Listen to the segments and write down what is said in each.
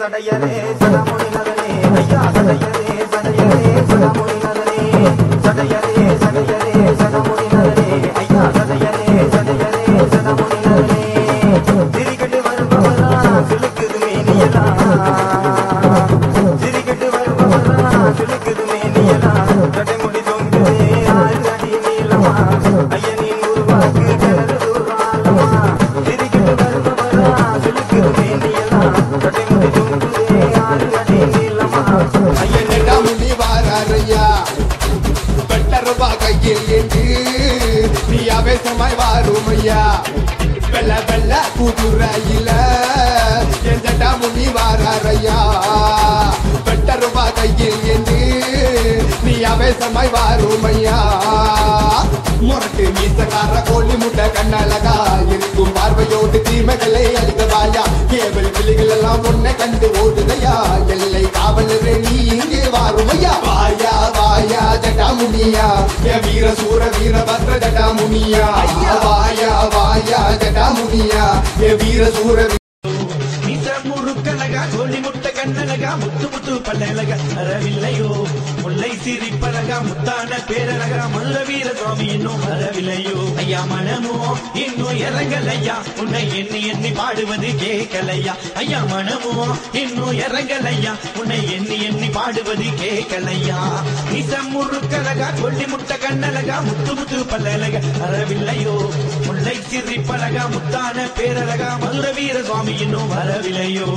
சடையரே சடமுனி நகனே ஐயா சடையரே சடையரே சடமுனி நகனே சடையரே சடையரே சடமுனி நகனே ஐயா சடையரே சடையரே சடமுனி நகனே சிரிக்கட்டு வருபவரா சிலுக்குது மேனியலா சிரிக்கட்டு வருபவரா சிலுக்குது மேனியலா தடைமுடி தொங்குதே ஆறு அடி நீளமா ஐயனின் உருவாக்கு கிணறு தூராளமா சிரிக்கட்டு வருபவரா சிலுக்குது மேனியலா தடைமுடி தொங்குதே ஆறு அடி நீளமா ஐயனின் என்னடா முனி வாராரையா வெட்டருவா கையில் ஏந்து நீ அவேசமாய் வாருமையா வெள்ள வெள்ள கூட்டுறையில எந்தடா முனி வாராரையா வெட்டருவா கையில் ஏந்து நீ அவேசமாய் வாருமையா முரட்டு மீசக்கார கோழி முட்டை கண்ணழகா இருக்கும் பார்வையோடு தீமைகளை அழிக்கவாயா கேவல் விழிகள் எல்லாம் உன்னை கண்டு ஓடுதையா எல்லை காவலரே நீ இங்கே வாருமையா வாயா வாயா ஜட்டாமுனியா என் வீர சூர வீரபத்ர ஜட்டாமுனியா வாயா வாயா ஜட்டாமுனியா என் வீர சூர மீச முறுக்கழகா கோழி முட்டை கண்ணழகா முத்து முத்து பல்லழகா வரவில்லையோ முல்லை சிரிப்பழகா முத்தான பேரழகா மல்ல வீர சுவாமி இன்னும் வரவில்லையோ ஐயா மனமோ இன்னும் இறங்கலையா உன்னை எண்ணி எண்ணி பாடுவது கேட்கலையா ஐயா மனமோ இன்னும் இறங்கலையா உன்னை எண்ணி எண்ணி பாடுவது கேட்கலையா மீச முறுக்கழகா கொல்லி முட்டை கண்ணழகா முத்து முத்து பல்லழகா வரவில்லையோ முல்லை சிரிப்பழகா முத்தான பேரழகா மதுர வீர சுவாமி இன்னும் வரவில்லையோ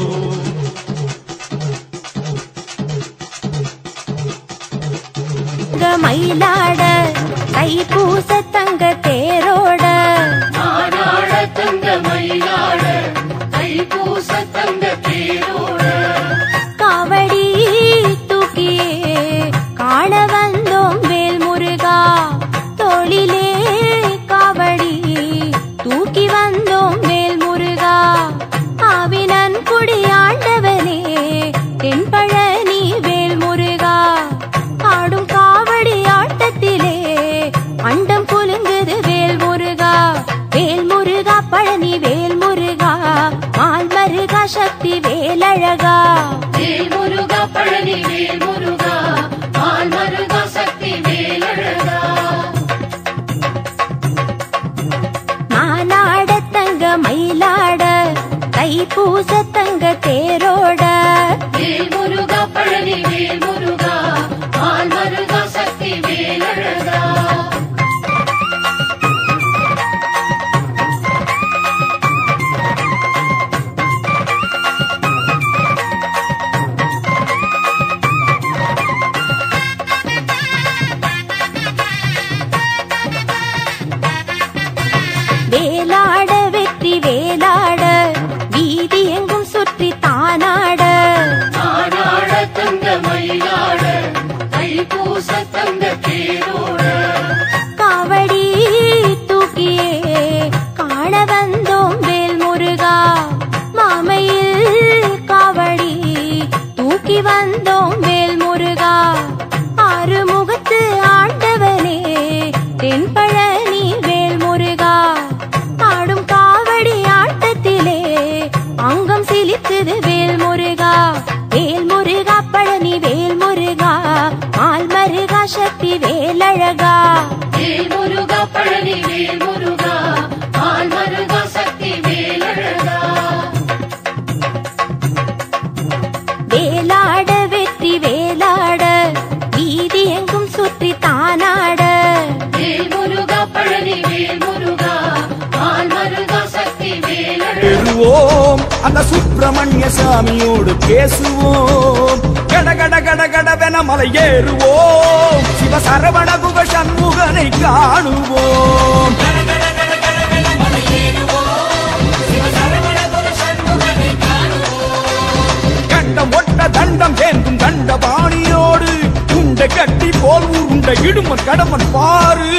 தங்க மயிலாட தைப்பூச தங்க தேரோட மானாட தங்க மயிலாட தைப்பூச தங்க தேரோட காவடி தூக்கியே காண வந்தோம் வேல் முருகா தோளிலே காவடி தூக்கி வந்தோம் வேல் முருகா ஆவினன் குடியாண்டவனே தென்பழனி வேல் முருகா ஆடும் காவடி ஆட்டத்திலே அண்டம் குலுங்குது வேல் முருகா வேல் முருகா பழனி வேல் முருகா மால் மருகா சக்தி வேலழகா வேல் முருகா பழனி வேல் முருகா ஆள் மருகா சக்தி வேலழகா மானாட தங்க மயிலாட தைப்பூச தங்க தேரோட வேல் முருகா பழனி வேல் முருகா ஆள் மருகா சக்தி வேலழகா வேலாட வெற்றி வேலாட வீதி எங்கும் சுற்றி தானாட மானாட தங்க மயிலாட தைப்பூச தங்க தேரோட காவடி தூக்கியே காண வந்தோம் வேல் முருகா மாமையில் காவடி தூக்கி வந்தோம் வேல் முருகா ஆறுமுகத்து ஆண்டவனே தென்பழனி வேல் முருகா ஆடும் காவடி ஆட்டத்திலே அங்கம் சிலித்தது வேல் முருகா வேல் முருகா பழனி வேல் முருகா மால் மருகா சக்தி வேலழகா வேல் முருகா பழனி வேல் முருகா ஆள் மருகா சக்தி வேலழகா வேலாட வெற்றி வேலாட வீதி எங்கும் சுற்றி தானாட வேல் முருகா பழனி வேல் முருகா ஆள் மருகா சக்தி வேலழகா ஏறுவோம் அந்த சுப்பிரமணிய சாமியோடு பேசுவோம் கட கட கட கடவென மலை ஏறுவோம் சிவ சரவண குக சண்முகனை காணுவோம் கண்டம் ஒட்ட தண்டம் ஏந்தும் தண்டபாணியோடு உண்டை கட்டி போல் உருண்ட இடுமன் கடமன் பாரு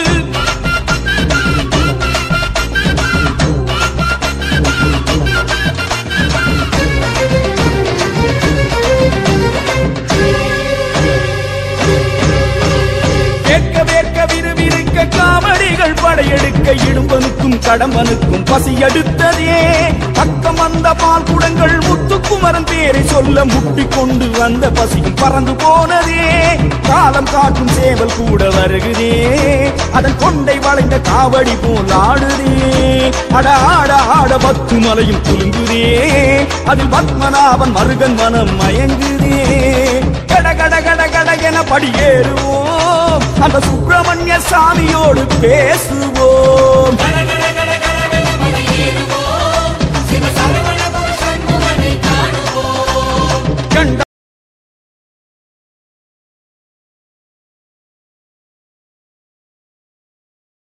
கேட்க வேர்க்க விறுவிறுக்க காவடிகள் படையெடுக்க கடுக்க இடும்பனுக்கும் கடம்பனுக்கும் பசி எடுத்ததே பக்கம் வந்த பால் குடங்கள் முத்துக்குமரன் பேரை சொல்ல முட்டி கொண்டு வந்த பசியும் பறந்து போனதே காலம் காட்டும் சேவல் கூட வருகுதே அதன் கொண்டை வளைந்த காவடி போல் ஆடுதே அட ஆட ஆட பத்து மலையும் குலுங்குதே அதில் பத்மநாபன் மருகன் மனம் மயங்குதே கட கட கட கட என படியேறுவோம் அந்த சுப்பிரமணிய சாமியோடு பேசுவோம் கட